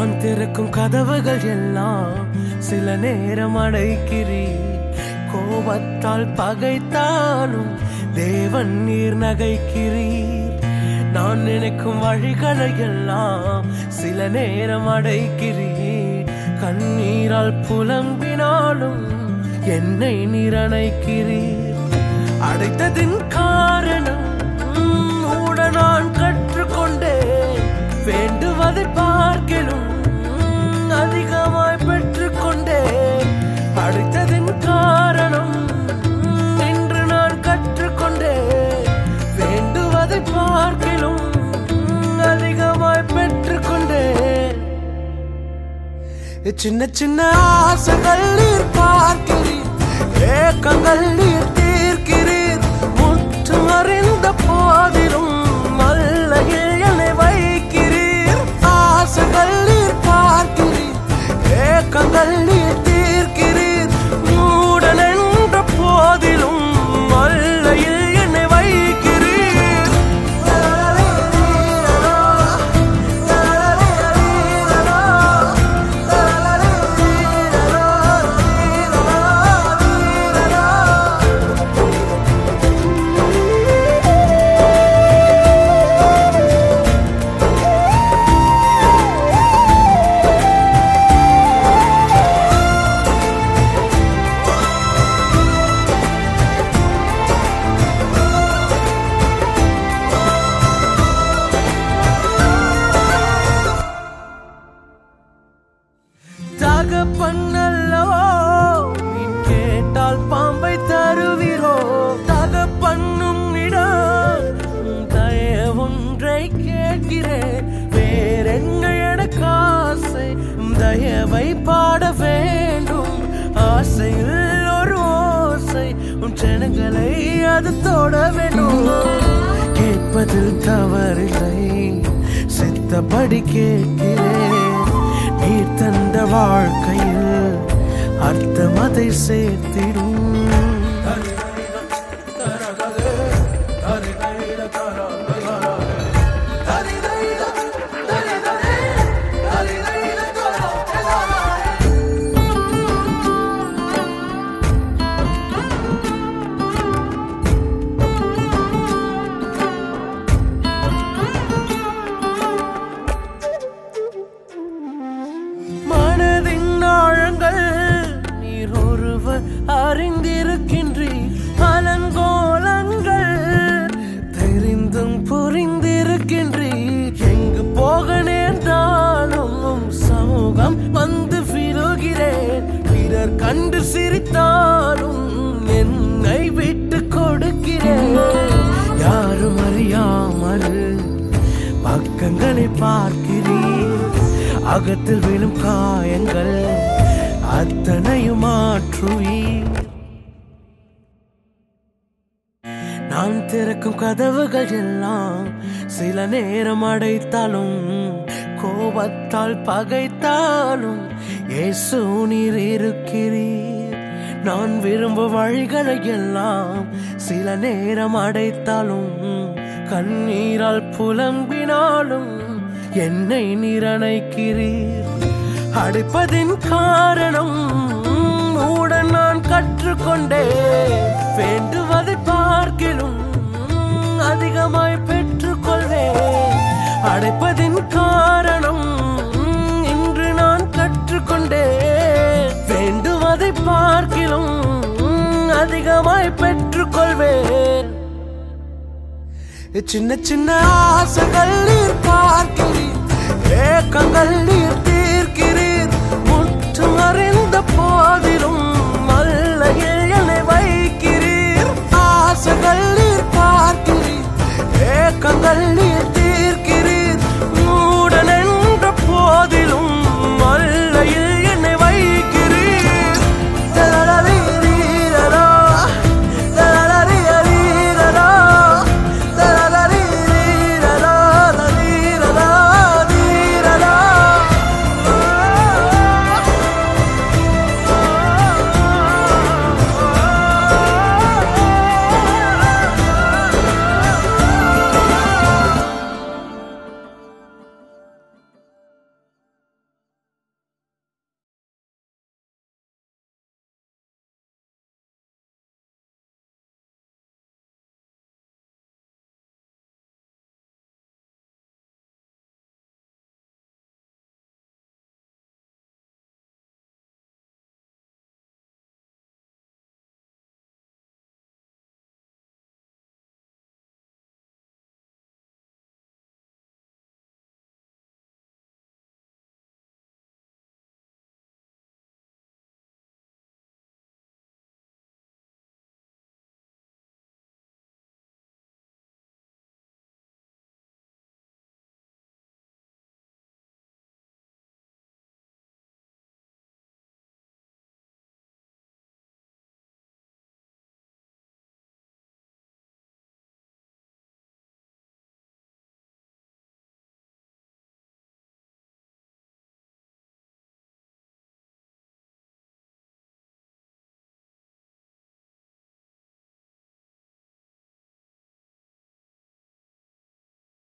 நான் திறக்கும் கதவுகள் எல்லாம் சில நேரம் அடைக்கிறீர் கோபத்தால் பகைத்தாலும் தேவன் நீர் நகைக்கிறீர் நான் நினைக்கும் வழிகளை எல்லாம் சில நேரம் அடைக்கிறீர் கண்ணீரால் புலம்பினாலும் என்னை நீரணைக்கிறீர் அடைத்ததின் காரணம் மூட நான் கற்றுக்கொண்டேன் வேண்டுவதை பார்க்கிலும் அதிகமாய் பெற்றுக்கொண்டேன் அடைத்ததின் காரணம் என்று நான் கற்றுக்கொண்டேன் வேண்டுவதை பார்க்கிலும் அதிகமாய் பெற்றுக்கொண்டேன் சின்ன சின்ன ஆசைகள் நீர் பார்க்கிறீர் ஏக்கங்கள் நீர் தீர்க்கிறீர் முற்று அறிந்த போதிலும் மல்லையில் என்னை வைக்கிறீர் ஆசைகள் நீர் பார்க்கிறீர் ஏக்கங்கள் நீர் தீர்க்கிறீர் மூடன் என்ற போதிலும் மல்லையில் என்னை வைக்கிறீர் தகப்பன்னல்லவோ மீன் கேட்டால் பாம்பை தருவீரோ தகப்பண்ணும் இடம் தயவொன்றை கேட்கிறேன் வேறென்ன எனக்கு ஆசை தயவை பாட வேண்டும் ஆசையில் ஒரு ஓசை உன் ஜனங்களை அது தொட வேண்டும் கேட்பதில் தவறில்லை சித்தப்படி கேட்கிறேன் நீர் தந்த வாழ்க்கையில் அர்த்தம் அதை சேர்த்திடும் மனதின் ஆழங்கள் நீர் ஒருவர் அறிந்திருக்கின்றீர் அலங்கோலங்கள் தெரிந்தும் புரிந்திருக்கின்றீர் எங்கு போக நேர்ந்தாலும் உம் சமூகம் வந்து விழுகிறேன் பிறர் கண்டு சிரித்தாலும் என்னை விட்டு கொடுக்கிறேன் யாரும் அறியாமல் பக்கங்களை பார்க்கிறீர் அகத்தில் விழும் காயங்கள் அத்தனையும் மாற்றுவீர் நான் திறக்கும் கதவுகள் எல்லாம் சில நேரம் அடைத்தாலும் கோபத்தால் பகைத்தாலும் இயேசு நீர் இருக்கிறீர் நான் விரும்பும் வழிகளை எல்லாம் சில நேரம் அடைத்தாலும் கண்ணீரால் புலம்பினாலும் என்னை நிரணைக்கிறீர் அடைப்பதின் காரணம் உடன் நான் கற்றுக்கொண்டேன் வேண்டுவதை பார்க்கிலும் அதிகமாய் பெற்றுக்கொள்வேன் அடைப்பதின் காரணம் இன்று நான் கற்றுக்கொண்டேன் வேண்டுவதை பார்க்கிலும் அதிகமாய் பெற்றுக்கொள்வேன் சின்ன சின்ன ஆசைகள் நீர் பார்க்கிறீர் ஏக்கங்கள்